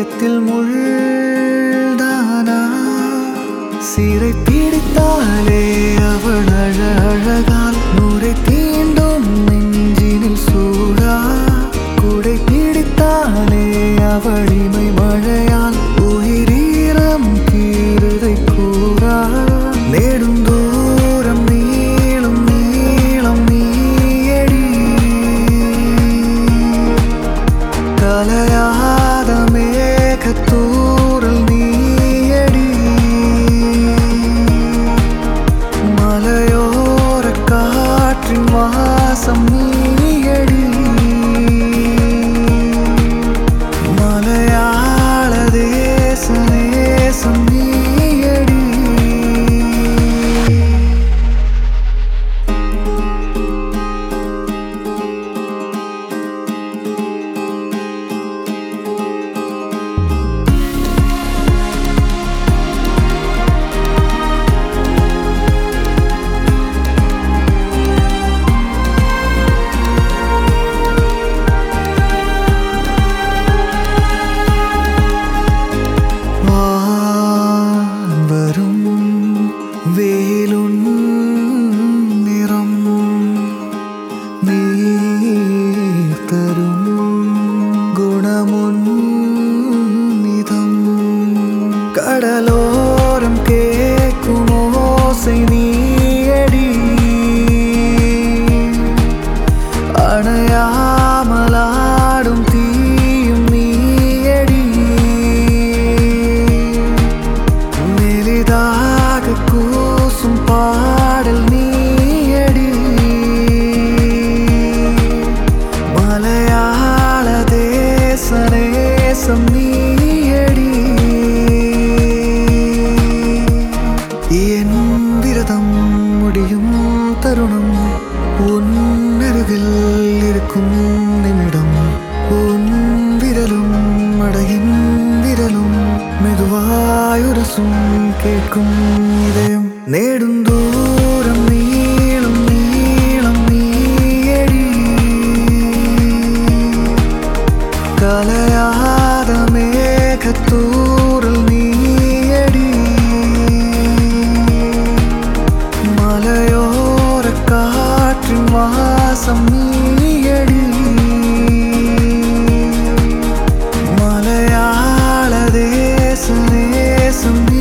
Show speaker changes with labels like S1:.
S1: இதயத்தில் முள்தானா சிறை பிடித்தாலே அவள் அழ அழகால் நூரை தீண்டும் நெஞ்சினில் சூடா குடை பிடித்தாலே அவள் இமை மழையால் உயிரீரம் கீறுதை கூறா நெடும் தூரம் நீளும் நீளம் நீயடி கலையாத மேகத்தூரல் நீயடி மலையோர காற்றின் வாசம் நீயடி மலையாள தேச நேசம் நீயடி வான் வரும் வேலுன் நிறம் நீர் தரும் குணமுன் நிதம் கடலோரம் கேட்கும் ஓசை நீயடி அணையாமலாடும் தீயும் நீயடி மெலிதாக கூசும் பாடல் நீயடி மலையாள தேச நேசம் நீயடி என் விரதம் முடியும் தருணம் உன் அருகில் இருக்கும் நிமிடம் உன் விரலும் அடையின் விரலும் மெதுவாயுரசும் கேட்கும் இதயம் நெடுந்தூரம் நீளும் நீளம் நீயடி கலையாத மேகத்தூரல் நீயடி மலையோர காற்றின் வாசம் நீயடி மலையாள தேச நேசம்